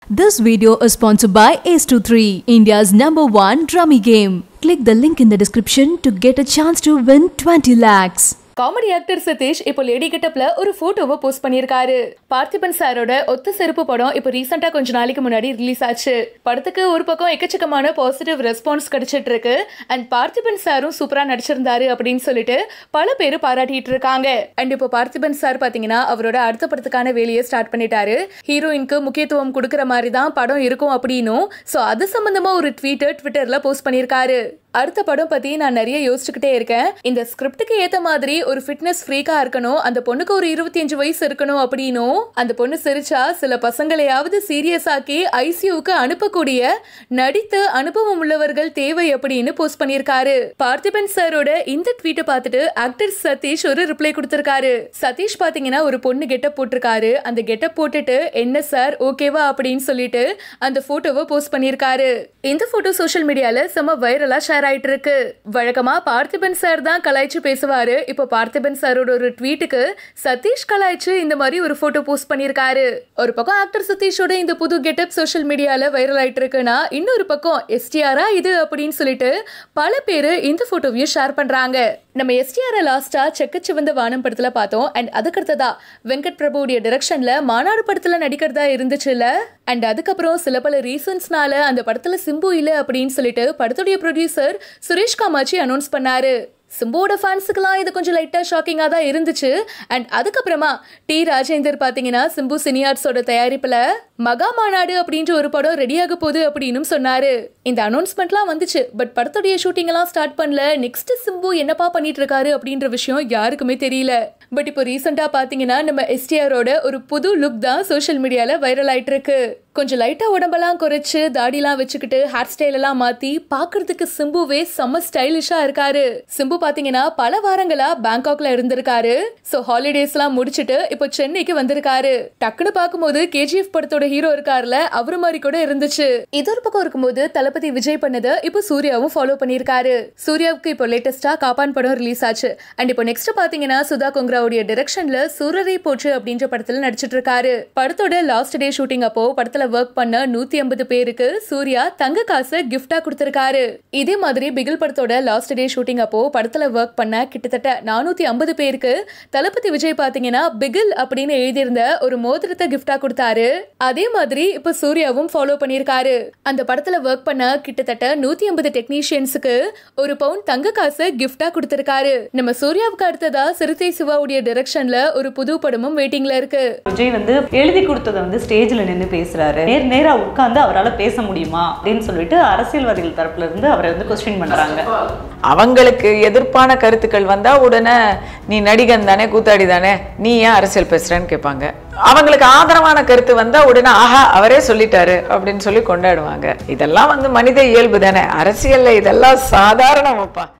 This video is sponsored by Ace23, India's number one drummy game. Click the link in the description to get a chance to win 20 lakhs. Comedy actor Sathish இப்போ lady கெட்டப்ல ஒரு போட்டோவை post பண்ணியிருக்காரு பார்த்திபன் சாரோட ஒத்த செருப்பு படம் இப்போ ரீசெண்டா கொஞ்ச நாளைக்கு முன்னாடி ரிலீஸ் ஆச்சு படத்துக்கு ஒரு பக்கம் எக்கச்சக்கமான பாசிட்டிவ் ரெஸ்பான்ஸ் கிடைச்சிட்டு இருக்கு அண்ட் பார்த்திபன் சாரும் சூப்பரா நடிச்சிருந்தாரு அப்படின்னு சொல்லிட்டு பல பேர் பாராட்டிட்டு இருக்காங்க அண்ட் இப்போ பார்த்திபன் சார் பாத்தீங்கன்னா அவரோட அடுத்த படத்துக்கான வேலையை ஸ்டார்ட் பண்ணிட்டாரு ஹீரோயினுக்கு முக்கியத்துவம் கொடுக்குற மாதிரி தான் படம் இருக்கும் அப்படின்னும் ஸோ அது சம்பந்தமா ஒரு ட்வீட்டர் ட்விட்டர்ல போஸ்ட் பண்ணியிருக்காரு அடுத்த படம் பத்தி நான் நிறைய யோசிச்சுக்கிட்டே இருக்கேன் இந்த ஸ்கிரிப்டுக்கு ஏத்த மாதிரி ஒரு ஃபிட்னஸ் ஃப்ரீக்கா இருக்கணும் அந்த பொண்ணுக்கு ஒரு இருபத்தி அஞ்சு வயசு இருக்கணும் அப்படின்னும் அந்த பொண்ணு சிரிச்சா சில பசங்களையாவது சீரியஸ் ஆக்கி ஐசியூக்கு அனுப்பக்கூடிய நடித்த அனுபவம் உள்ளவர்கள் தேவை அப்படின்னு போஸ்ட் பண்ணியிருக்காரு பார்த்திபன் சாரோட இந்த ட்வீட்டை பார்த்துட்டு ஆக்டர் சதீஷ் ஒரு ரிப்ளை கொடுத்திருக்காரு சதீஷ் பாத்தீங்கன்னா ஒரு பொண்ணு கெட்டப் போட்டிருக்காரு அந்த கெட்டப் போட்டுட்டு என்ன சார் ஓகேவா அப்படின்னு சொல்லிட்டு அந்த போட்டோவை போஸ்ட் பண்ணியிருக்காரு இந்த போட்டோ சோஷியல் மீடியால செம வைரலா ஷேர் ஆயிட்டு இருக்கு வழக்கமா பார்த்திபன் சார் தான் கலாய்ச்சி பேசுவாரு இப்போ பார்த்திபன் சாரோட ஒரு ட்வீட்டுக்கு சதீஷ் கலாய்ச்சி இந்த மாதிரி ஒரு போட்டோ போஸ்ட் பண்ணியிருக்காரு ஒரு பக்கம் ஆக்டர் சதீஷோட இந்த புது கெட்டப் சோஷியல் மீடியால வைரல் ஆயிட்டு இருக்குன்னா இன்னொரு பக்கம் எஸ்டிஆரா இது அப்படின்னு சொல்லிட்டு பல பேர் இந்த போட்டோவையும் ஷேர் பண்றாங்க நம்ம எஸ்டிஆர் லாஸ்டா செக்கச்சிவந்த வானம் படத்துல பார்த்தோம் அண்ட் அதுக்கடுத்ததா வெங்கட் பிரபுடைய டைரக்ஷன்ல மாநாடு படத்துல நடிக்கிறதா இருந்துச்சுல்ல அண்ட் அதுக்கப்புறம் சில பல ரீசன்ஸ்னால அந்த படத்துல சிம்பு இல்ல அப்படின்னு சொல்லிட்டு படத்துடைய ப்ரொடியூசர் சுரேஷ் காமாட்சி அனௌன்ஸ் பண்ணாரு சிம்புவோட ஃபேன்ஸுக்கெல்லாம் இது கொஞ்சம் லைட்டாக ஷாக்கிங்காக தான் இருந்துச்சு அண்ட் அதுக்கப்புறமா டி ராஜேந்தர் பார்த்தீங்கன்னா சிம்பு சினியார்ட்ஸோட தயாரிப்பில் மகா மாநாடு அப்படின்ற ஒரு படம் ரெடியாக போகுது அப்படின்னு சொன்னாரு இந்த அனௌன்ஸ்மெண்ட்லாம் வந்துச்சு பட் படத்துடைய ஷூட்டிங் எல்லாம் ஸ்டார்ட் பண்ணல நெக்ஸ்ட் சிம்பு என்னப்பா பண்ணிட்டு இருக்காரு அப்படின்ற விஷயம் யாருக்குமே தெரியல பட் இப்போ ரீசெண்டாக பார்த்தீங்கன்னா நம்ம எஸ்டிஆரோட ஒரு புது லுக் தான் சோஷியல் மீடியாவில் வைரல் ஆயிட்டு இருக்கு கொஞ்சம் லைட்டாக உடம்பெல்லாம் குறைச்சு தாடிலாம் வச்சுக்கிட்டு ஹேர் ஸ்டைல் எல்லாம் மாற்றி பார்க்கறதுக்கு சிம்புவே செம்ம ஸ்டைலிஷாக இருக்காரு சிம்பு பார்த்தீங்கன்னா பல வாரங்களா பேங்காக்ல இருந்திருக்காரு ஸோ ஹாலிடேஸ்லாம் முடிச்சுட்டு இப்போ சென்னைக்கு வந்திருக்காரு டக்குன்னு பார்க்கும்போது கேஜிஎஃப் படத்தோட ஹீரோ இருக்காருல அவரு மாதிரி கூட இருந்துச்சு இது ஒரு பக்கம் இருக்கும்போது தளபதி விஜய் பண்ணது இப்போ சூர்யாவும் ஃபாலோ பண்ணியிருக்காரு சூர்யாவுக்கு இப்போ லேட்டஸ்டா காப்பான் படம் ரிலீஸ் ஆச்சு அண்ட் இப்போ நெக்ஸ்ட் பாத்தீங்கன்னா சுதா கொங்ராவுடைய டிரெக்ஷன்ல சூரரை போச்சு அப்படின்ற படத்துல நடிச்சிட்டு இருக்காரு படத்தோட லாஸ்ட் டே ஷூட்டிங் அப்போ படத்துல ஒர்க் பண்ண நூத்தி ஐம்பது பேருக்கு சூர்யா தங்க காசு கிஃப்டா கொடுத்திருக்காரு இதே மாதிரி பிகில் படத்தோட லாஸ்ட் டே ஷூட்டிங் அப்போ படத்துல ஒர்க் பண்ண கிட்டத்தட்ட நானூத்தி ஐம்பது பேருக்கு தளபதி விஜய் பாத்தீங்கன்னா பிகில் அப்படின்னு எழுதியிருந்த ஒரு மோதிரத்தை கிஃப்டா கொடுத்தாரு அதே மாதிரி இப்ப சூர்யாவும் ஃபாலோ பண்ணியிருக்காரு அந்த படத்துல ஒர்க் பண்ண கிட்டத்தட்ட நூத்தி ஐம்பது டெக்னீஷியன்ஸுக்கு ஒரு பவுன் தங்க காசு கிஃப்டா கொடுத்திருக்காரு நம்ம சூர்யாவுக்கு அடுத்ததா சிறுத்தை சிவாவுடைய டைரக்ஷன்ல ஒரு புது படமும் வெயிட்டிங்ல இருக்கு விஜய் வந்து எழுதி கொடுத்ததை வந்து ஸ்டேஜில் நின்று பேசுறாரு நேர் நேரா உட்கார்ந்து அவரால் பேச முடியுமா அப்படின்னு சொல்லிட்டு அரசியல்வாதிகள் தரப்புல இருந்து அவரை வந்து கொஸ்டின் பண்றாங்க அவங்களுக்கு எதிர்ப்பான கருத்துக்கள் வந்தா உடனே நீ நடிகன் தானே கூத்தாடி தானே நீ ஏன் அரசியல் பேசுறேன்னு கேட்பாங்க அவங்களுக்கு ஆதரவான கருத்து வந்தா உடனே ஆஹா அவரே சொல்லிட்டாரு அப்படின்னு சொல்லி கொண்டாடுவாங்க இதெல்லாம் வந்து மனித இயல்பு தானே அரசியல்ல இதெல்லாம் சாதாரணமாப்பா